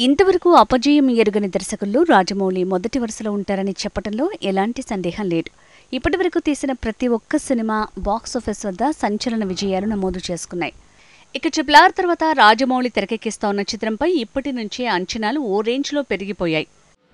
ఇంతవరకు అపజయం ఎరుగని దర్శకుల్లో రాజమౌళి మొదటి వరుసలో ఉంటారని చెప్పడంలో ఎలాంటి సందేహం లేదు ఇప్పటివరకు తీసిన ప్రతి ఒక్క సినిమా బాక్సాఫీస్ వద్ద సంచలన విజయాలు నమోదు చేసుకున్నాయి ఇక ట్రిపుల్ ఆర్ తర్వాత రాజమౌళి తెరకెక్కిస్తోన్న చిత్రంపై ఇప్పటి నుంచే అంచనాలు ఓ రేంజ్లో పెరిగిపోయాయి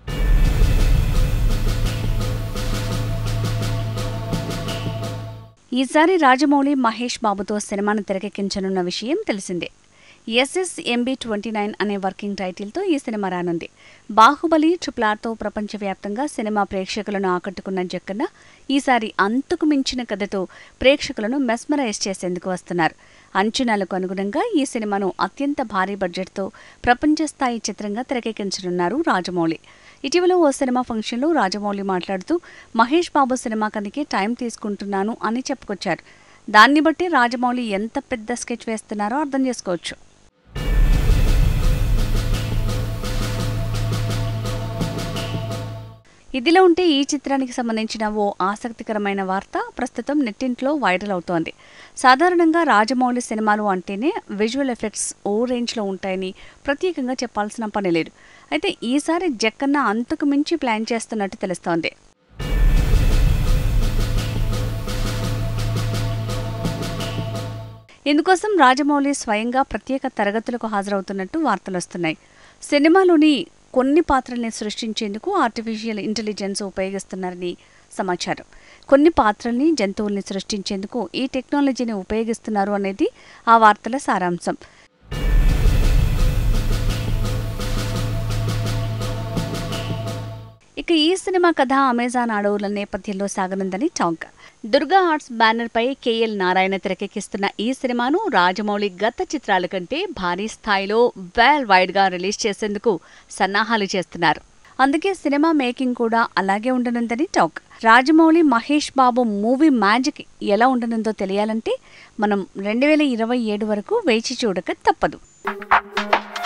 ఈసారి రాజమౌళి మహేష్ బాబుతో సినిమాను తెరకెక్కించనున్న విషయం తెలిసిందే ఎస్ఎస్ ఎంబీ ట్వంటీ నైన్ అనే వర్కింగ్ టైటిల్తో ఈ సినిమా రానుంది బాహుబలి ట్రిపుల్ ఆర్తో ప్రపంచవ్యాప్తంగా సినిమా ప్రేక్షకులను ఆకట్టుకున్న జక్కన్న ఈసారి అంతకు మించిన కథతో ప్రేక్షకులను మెస్మరైజ్ చేసేందుకు వస్తున్నారు అంచనాలకు అనుగుణంగా ఈ సినిమాను అత్యంత భారీ బడ్జెట్తో ప్రపంచ స్థాయి చిత్రంగా తెరకెక్కించనున్నారు రాజమౌళి ఇటీవల ఓ సినిమా ఫంక్షన్లో రాజమౌళి మాట్లాడుతూ మహేష్ బాబు సినిమా కథకి టైం తీసుకుంటున్నాను అని చెప్పుకొచ్చారు దాన్ని బట్టి రాజమౌళి ఎంత పెద్ద స్కెచ్ వేస్తున్నారో అర్థం చేసుకోవచ్చు ఇదిలా ఉంటే ఈ చిత్రానికి సంబంధించిన ఓ ఆసక్తికరమైన వార్త ప్రస్తుతం నెట్టింట్లో వైరల్ అవుతోంది సాధారణంగా రాజమౌళి సినిమాలు అంటేనే విజువల్ ఎఫెక్ట్స్ ఓ రేంజ్లో ఉంటాయని ప్రత్యేకంగా చెప్పాల్సిన పని లేదు అయితే ఈసారి జక్కన్న అంతకు మించి ప్లాన్ చేస్తున్నట్టు తెలుస్తోంది ఇందుకోసం రాజమౌళి స్వయంగా ప్రత్యేక తరగతులకు హాజరవుతున్నట్టు వార్తలొస్తున్నాయి సినిమాలోని కొన్ని పాత్రల్ని సృష్టించేందుకు ఆర్టిఫిషియల్ ఇంటెలిజెన్స్ ఉపయోగిస్తున్నారని సమాచారం కొన్ని పాత్రల్ని జంతువుల్ని సృష్టించేందుకు ఈ టెక్నాలజీని ఉపయోగిస్తున్నారు అనేది ఆ వార్తల సారాంశం ఇక ఈ సినిమా కథ అమెజాన్ అడవుల నేపథ్యంలో సాగనుందని టాక్ దుర్గా ఆర్ట్స్ బ్యానర్ పై కేఎల్ నారాయణ తెరకెక్కిస్తున్న ఈ సినిమాను రాజమౌళి గత చిత్రాల కంటే భారీ స్థాయిలో వేల్ వైడ్ గా రిలీజ్ చేసేందుకు సన్నాహాలు చేస్తున్నారు అందుకే సినిమా మేకింగ్ కూడా అలాగే ఉండనుందని talk Rajamouli Mahesh Babu movie magic ఎలా ఉండనుందో తెలియాలంటే మనం రెండు వేల ఇరవై ఏడు వరకు వేచి చూడక తప్పదు